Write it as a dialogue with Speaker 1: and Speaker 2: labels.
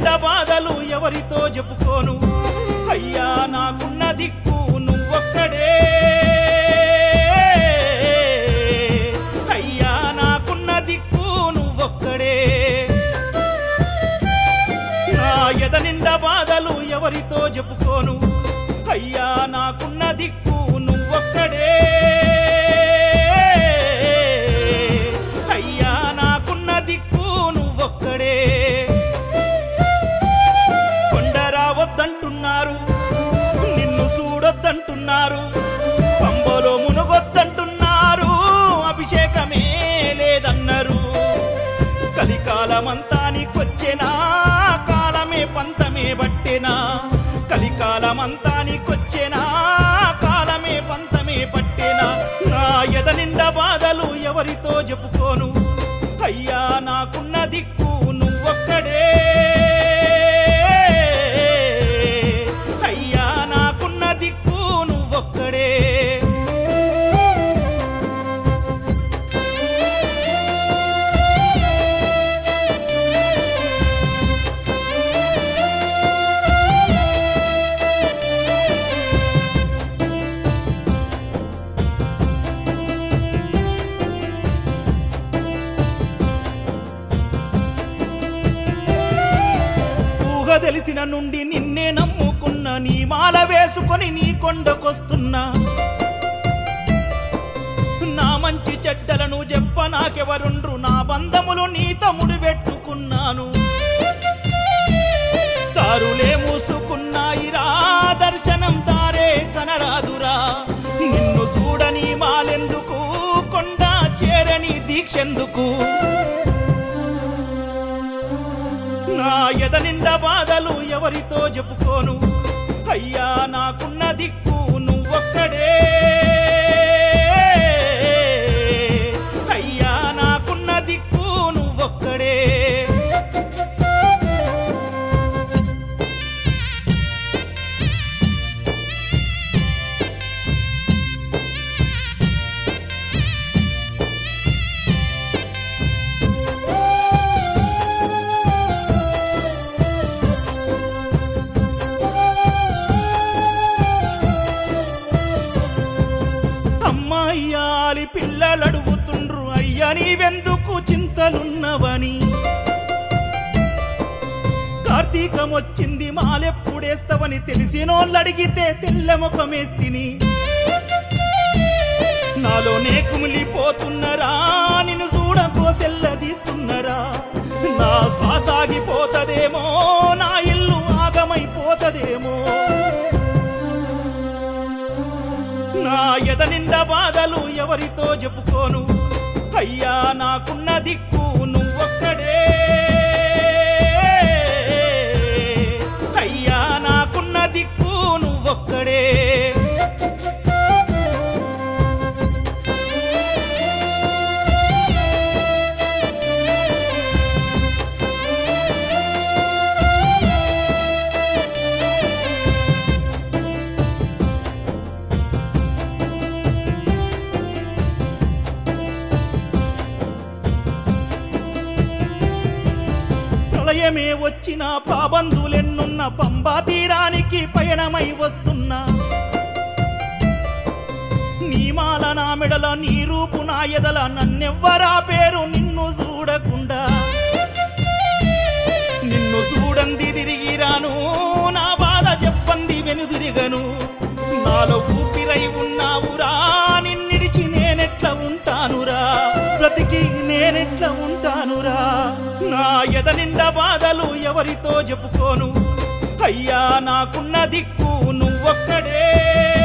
Speaker 1: ఎదనిండా బాధలు ఎవరితో చెప్పుకోను అయ్యా నాకున్న దిక్కు నువ్వొక్కడే అయ్యా నాకున్న దిక్కు నువ్వొక్కడే నా ఎదనిండా బాధలు ఎవరితో చెప్పుకోను అయ్యా నాకున్న దిక్కు నువ్వొక్కడే అయ్యా నాకున్న దిక్కు నువ్వొక్కడే కొండరావద్దంటున్నారు నిన్ను చూడొద్దంటున్నారు పంబలో మునుగొద్దంటున్నారు అభిషేకమే లేదన్నారు కలికాలమంతా నీకొచ్చెనా కాలమే పంతమే బట్టెనా కలికాలమంతా నీకొచ్చెనా కాలమే పంతమే పట్టెనా నా ఎద నిండా బాధలు ఎవరితో చెప్పుకోను అయ్యా నాకున్న దిక్కు నువ్వొక్కడే అయ్యా నాకున్న దిక్కు నువ్వొక్కడే ఊహ తెలిసిన నుండి నిన్నే నమ్ముకున్న నీ మాల వేసుకొని నీ కొండకొస్తున్నా నా మంచి చెడ్డలను చెప్ప నాకెవరుండ్రు నా బంధములు నీ తమ్ముడు పెట్టుకున్నాను దారులే మూసుకున్నాయిరా దర్శనం దారే కనరాదురా నిన్ను చూడని మాలెందుకు కొండ చేరని దీక్షెందుకు నా ఎద నిండా బాధలు ఎవరితో చెప్పుకోను అయ్యా నాకున్న దిక్కు నువ్వొక్కడే అయ్యా నాకున్న దిక్కు నువ్వొక్కడే అమ్మాయ్యాలి పిల్లలు అడుగుతుండ్రు అయ్యా నీవెందుకు చింతలున్నవని కార్తీకం వచ్చింది మాలెప్పుడేస్తావని తెలిసినోళ్ళు అడిగితే తెల్ల ముఖమేస్తిని నాలోనే కుమిలిపోతున్నరా నిన్ను చూడ కోసెల్లదీస్తున్నరా నా శ్వాస ఆగిపోతదేమో నా ఇల్లు ఆగమైపోతదేమో నా ఎద నిండా బాధలు ఎవరితో చెప్పుకోను అయ్యా నాకున్న దిక్కు నువ్వొక్కడే అయ్యా నాకున్న దిక్కు నువ్వొక్కడే ప్రళయమే వచ్చిన పాబందులెన్నున్న పంబా తీరానికి పయనమై వస్తున్నా నీ మాల నా మెడల నీ రూపు నా ఎదల నన్నెవ్వరా పేరు నిన్ను చూడకుండా నిన్ను చూడంది తిరిగిరాను నా బాధ చెప్పంది వెనుదిరిగను నాలో ఊపిరై ఉన్నావురా నిన్నిడిచి నేనెట్లా ఉంటానురా బ్రతికి నేనెట్లా ఉంటానురా నా ఎద నిండా బాధలు ఎవరితో చెప్పుకోను అయ్యా నాకున్న దిక్కు నువ్వొక్కడే